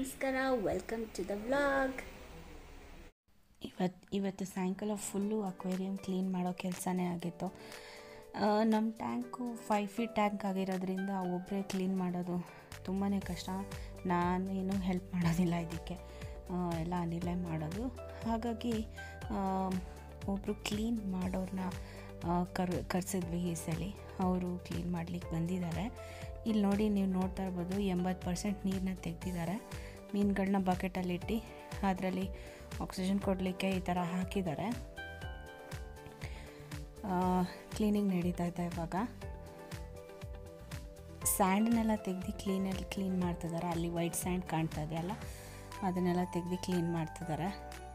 ನಮಸ್ಕಾರ welcome to the vlog ಇವತ್ತು ಇವತ್ತು ಸಾಯಂಕಾಲ ಫುಲ್ಲು ಅಕ್ವೇರಿಯಂ ಕ್ಲೀನ್ ಮಾಡೋ ಕೆಲಸನೇ ಆಗಿತ್ತು ನಮ್ಮ ಟ್ಯಾಂಕು ಫೈವ್ ಫೀಟ್ ಟ್ಯಾಂಕ್ ಆಗಿರೋದ್ರಿಂದ ಒಬ್ಬರೇ ಕ್ಲೀನ್ ಮಾಡೋದು ತುಂಬಾ ಕಷ್ಟ ನಾನೇನು ಹೆಲ್ಪ್ ಮಾಡೋದಿಲ್ಲ ಇದಕ್ಕೆ ಆ, ಎಲ್ಲ ಅನಿಲೇ ಮಾಡೋದು ಹಾಗಾಗಿ ಒಬ್ಬರು ಕ್ಲೀನ್ ಮಾಡೋರನ್ನ ಕರ್ ಕರೆಸಿದ್ವಿ ಈ ಸಲ ಅವರು ಕ್ಲೀನ್ ಮಾಡ್ಲಿಕ್ಕೆ ಬಂದಿದ್ದಾರೆ ಇಲ್ಲಿ ನೋಡಿ ನೀವು ನೋಡ್ತಾ ಇರ್ಬೋದು ಎಂಬತ್ತು ಪರ್ಸೆಂಟ್ ನೀರನ್ನ ತೆಗ್ದಿದ್ದಾರೆ ಮೀನುಗಳನ್ನ ಬಕೆಟಲ್ಲಿ ಇಟ್ಟು ಅದರಲ್ಲಿ ಆಕ್ಸಿಜನ್ ಕೊಡಲಿಕ್ಕೆ ಈ ಥರ ಹಾಕಿದ್ದಾರೆ ಕ್ಲೀನಿಂಗ್ ನಡೀತಾ ಇದೆ ಇವಾಗ ಸ್ಯಾಂಡನ್ನೆಲ್ಲ ತೆಗ್ದು ಕ್ಲೀನಲ್ಲಿ ಕ್ಲೀನ್ ಮಾಡ್ತಿದ್ದಾರೆ ಅಲ್ಲಿ ವೈಟ್ ಸ್ಯಾಂಡ್ ಕಾಣ್ತಾ ಇದೆಯಲ್ಲ ಅದನ್ನೆಲ್ಲ ತೆಗ್ದು ಕ್ಲೀನ್ ಮಾಡ್ತಿದ್ದಾರೆ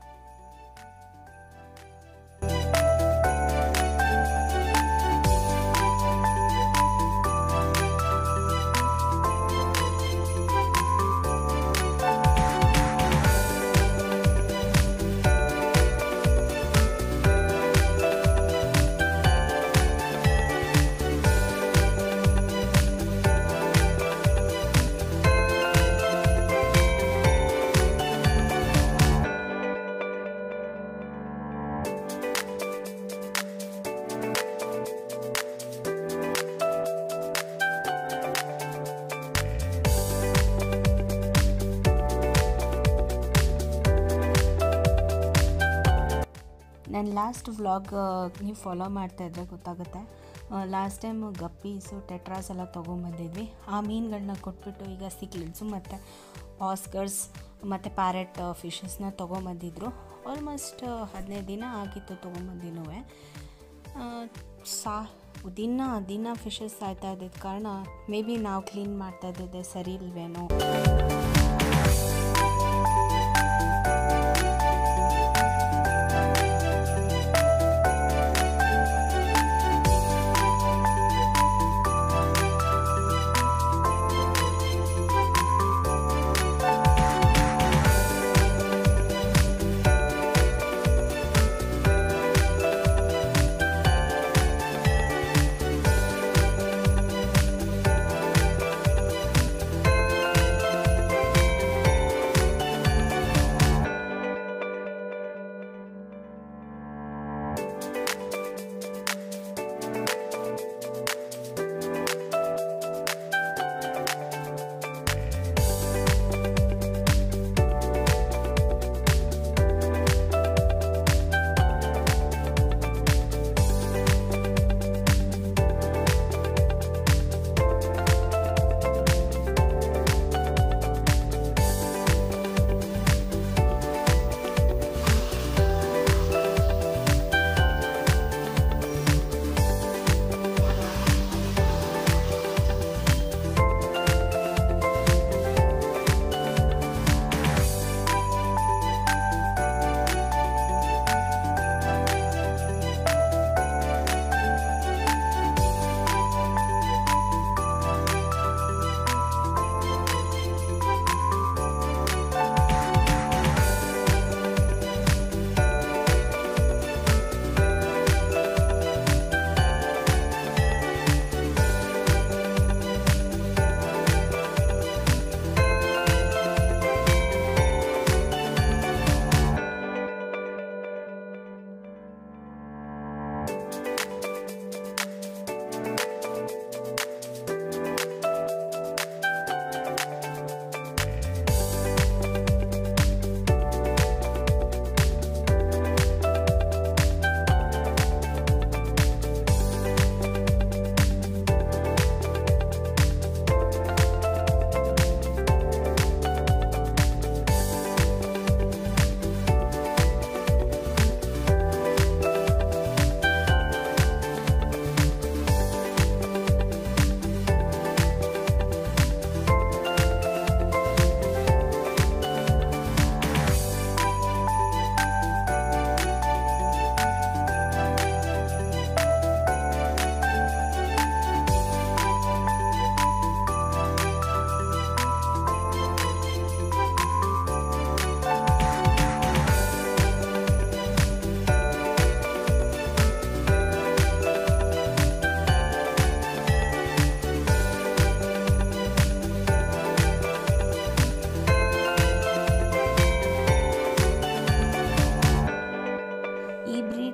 ನನ್ನ ಲಾಸ್ಟ್ ವ್ಲಾಗ್ ನೀವು ಫಾಲೋ ಮಾಡ್ತಾ ಇದ್ರೆ ಗೊತ್ತಾಗುತ್ತೆ ಲಾಸ್ಟ್ ಟೈಮ್ ಗಪ್ಪೀಸು ಟೆಟ್ರಾಸ್ ಎಲ್ಲ ತೊಗೊಂಬಂದಿದ್ವಿ ಆ ಮೀನುಗಳನ್ನ ಕೊಟ್ಬಿಟ್ಟು ಈಗ ಸಿಕ್ಲಿಡ್ಸು ಮತ್ತು ಆಸ್ಕರ್ಸ್ ಮತ್ತು ಪ್ಯಾರೆಟ್ ಫಿಶಸ್ನ ತೊಗೊಂಬಂದಿದ್ರು ಆಲ್ಮೋಸ್ಟ್ ಹದಿನೈದು ದಿನ ಆಗಿತ್ತು ತೊಗೊಂಬಂದಿನೂ ಸಾ ದಿನ ದಿನ ಫಿಶಸ್ ಸಾಯ್ತಾ ಇದ್ದಿದ್ದ ಕಾರಣ ಮೇ ಬಿ ನಾವು ಕ್ಲೀನ್ ಮಾಡ್ತಾ ಇದ್ದಿದ್ದೆ ಸರಿ ಇಲ್ವೇನೋ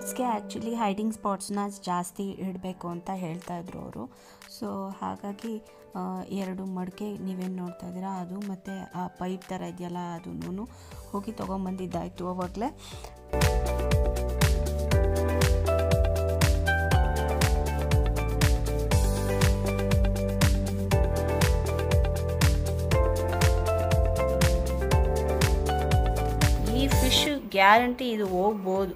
ಫಿಶ್ಸ್ಗೆ ಆ್ಯಕ್ಚುಲಿ ಹೈಡಿಂಗ್ ಸ್ಪಾಟ್ಸ್ನ ಜಾಸ್ತಿ ಇಡಬೇಕು ಅಂತ ಹೇಳ್ತಾ ಇದ್ರು ಅವರು ಸೊ ಹಾಗಾಗಿ ಆ, ಎರಡು ಮಡಿಕೆ ನೀವೇನು ನೋಡ್ತಾ ಇದ್ದೀರಾ ಅದು ಮತ್ತು ಆ ಪೈಪ್ ಥರ ಇದೆಯಲ್ಲ ಅದನ್ನು ಹೋಗಿ ತೊಗೊಂಬಂದಿದ್ದಾಯಿತು ಅವಾಗಲೇ ಈ ಫಿಶ್ ಗ್ಯಾರಂಟಿ ಇದು ಹೋಗ್ಬೋದು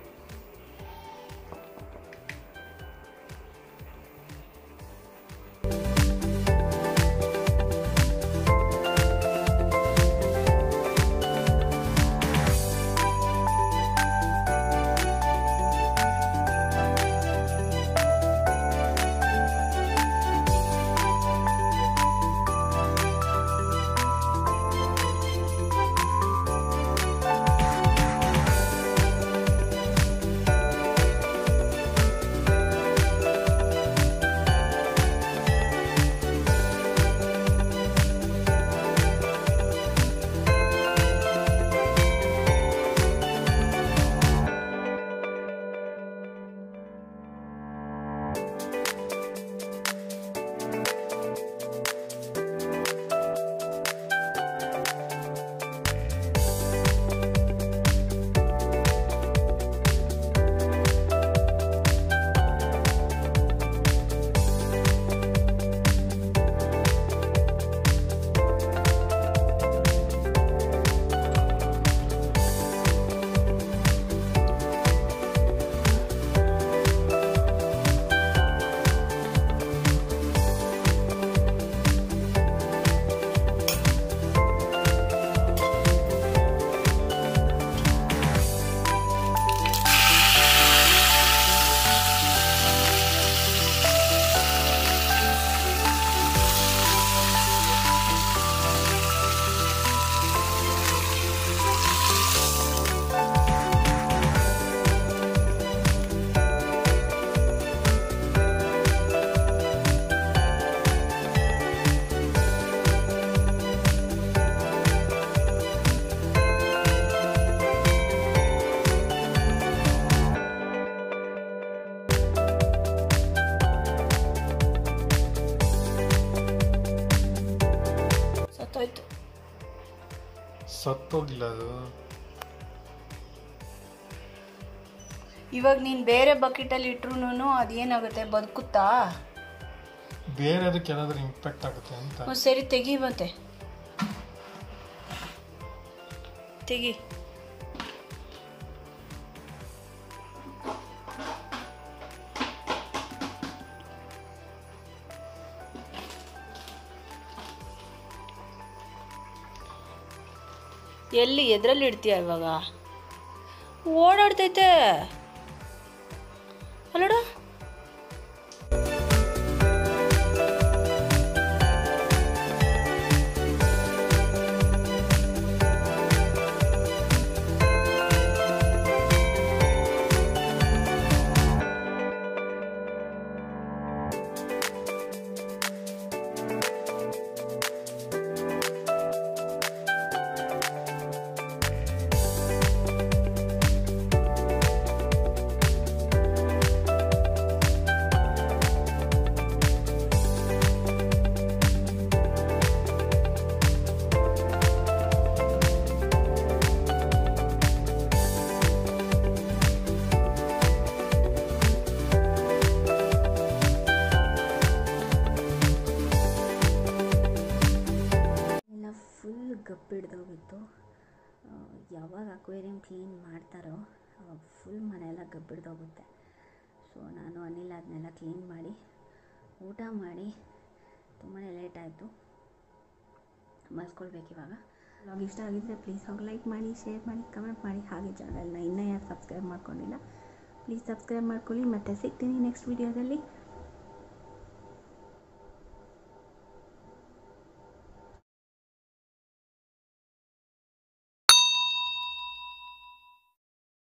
ಸತ್ತೋಯ್ತು ಸತ್ತೋಗಿಲ್ಲ ಅದು ಇವಾಗ ನೀನು ಬೇರೆ ಬಕೆಟಲ್ಲಿ ಇಟ್ರು ಅದೇನಾಗುತ್ತೆ ಬದುಕುತ್ತಾ ಬೇರೆ ಅದಕ್ಕೆ ಏನಾದರೂ ಇಂಪ್ಯಾಕ್ಟ್ ಆಗುತ್ತೆ ಅಂತ ಹ್ಞೂ ಸರಿ ತೆಗಿ ಮತ್ತೆ ತೆಗಿ ಎಲ್ಲಿ ಎದ್ರಲ್ಲಿ ಇಡ್ತೀಯ ಇವಾಗ ಓಡಾಡ್ತೈತೆ ಅಲ್ಲಡ ಎಲ್ಲ ಫುಲ್ ಗಬ್ಬಿಡ್ದೋಗಿತ್ತು ಆ, ಯಾವಾಗ ಅಕ್ವೇರಿಯಂ ಕ್ಲೀನ್ ಮಾಡ್ತಾರೋ ಅವಾಗ ಫುಲ್ ಮನೆಯೆಲ್ಲ ಗಬ್ಬಿಡ್ದೋಗುತ್ತೆ ಸೊ ನಾನು ಅನಿಲ್ ಅದನ್ನೆಲ್ಲ ಕ್ಲೀನ್ ಮಾಡಿ ಊಟ ಮಾಡಿ ತುಂಬಾ ಲೇಟ್ ಆಯಿತು ಮಲ್ಕೊಳ್ಬೇಕು ಇವಾಗ ಬ್ಲಾಗ್ ಇಷ್ಟ ಆಗಿದ್ದರೆ ಪ್ಲೀಸ್ ಹೋಗಿ ಲೈಕ್ ಮಾಡಿ ಶೇರ್ ಮಾಡಿ ಕಮೆಂಟ್ ಮಾಡಿ ಹಾಗೆ ಚಾನಲ್ನ ಇನ್ನೂ ಯಾರು ಸಬ್ಸ್ಕ್ರೈಬ್ ಮಾಡ್ಕೊಂಡಿಲ್ಲ ಪ್ಲೀಸ್ ಸಬ್ಸ್ಕ್ರೈಬ್ ಮಾಡ್ಕೊಳ್ಳಿ ಮತ್ತೆ ಸಿಗ್ತೀನಿ ನೆಕ್ಸ್ಟ್ ವೀಡಿಯೋದಲ್ಲಿ